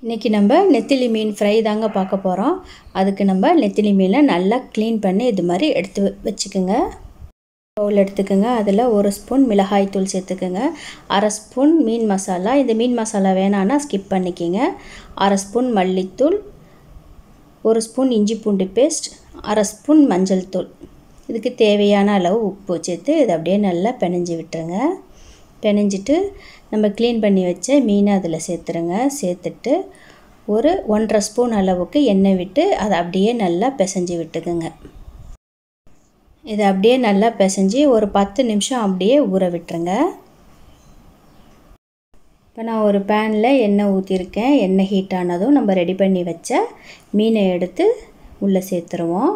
இன்றைக்கி நம்ம நெத்திலி மீன் ஃப்ரை தாங்க பார்க்க போகிறோம் அதுக்கு நம்ம நெத்திலி மீனை நல்லா க்ளீன் பண்ணி இது மாதிரி எடுத்து வ- வச்சுக்கோங்க பவுல் எடுத்துக்கோங்க அதில் ஒரு ஸ்பூன் மிளகாய் தூள் சேர்த்துக்கோங்க அரை ஸ்பூன் மீன் மசாலா இந்த மீன் மசாலா வேணான்னா ஸ்கிப் பண்ணிக்கிங்க அரை ஸ்பூன் மல்லித்தூள் ஒரு ஸ்பூன் இஞ்சி பூண்டு பேஸ்ட் அரை ஸ்பூன் மஞ்சள் தூள் இதுக்கு தேவையான அளவு உப்பு சேர்த்து இதை அப்படியே நல்லா பிணைஞ்சி விட்டுருங்க பிணைஞ்சிட்டு நம்ம க்ளீன் பண்ணி வச்ச மீனை அதில் சேர்த்துருங்க சேர்த்துட்டு ஒரு ஒன்றரை ஸ்பூன் அளவுக்கு எண்ணெய் விட்டு அதை அப்படியே நல்லா பிசைஞ்சு விட்டுக்குங்க இதை அப்படியே நல்லா பிசைஞ்சு ஒரு பத்து நிமிஷம் அப்படியே ஊற விட்டுருங்க இப்போ நான் ஒரு பேனில் எண்ணெய் ஊற்றிருக்கேன் எண்ணெய் ஹீட் ஆனதும் நம்ம ரெடி பண்ணி வச்ச மீனை எடுத்து உள்ளே சேர்த்துருவோம்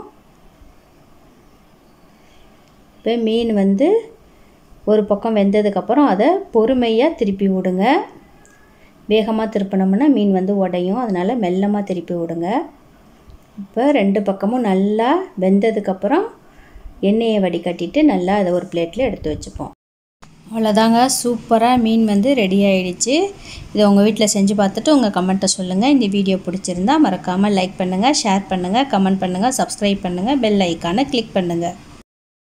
இப்போ மீன் வந்து ஒரு பக்கம் வெந்ததுக்கப்புறம் அதை பொறுமையாக திருப்பி விடுங்க வேகமாக திருப்பினோம்னா மீன் வந்து உடையும் அதனால் மெல்லமாக திருப்பி விடுங்க இப்போ ரெண்டு பக்கமும் நல்லா வெந்ததுக்கப்புறம் எண்ணெயை வடிகட்டிட்டு நல்லா அதை ஒரு பிளேட்டில் எடுத்து வச்சுப்போம் அவ்வளோதாங்க சூப்பராக மீன் வந்து ரெடி ஆயிடுச்சு இதை உங்கள் வீட்டில் செஞ்சு பார்த்துட்டு உங்கள் கமெண்ட்டை சொல்லுங்கள் இந்த வீடியோ பிடிச்சிருந்தா மறக்காமல் லைக் பண்ணுங்கள் ஷேர் பண்ணுங்கள் கமெண்ட் பண்ணுங்கள் சப்ஸ்கிரைப் பண்ணுங்கள் பெல் ஐக்கானை கிளிக் பண்ணுங்கள்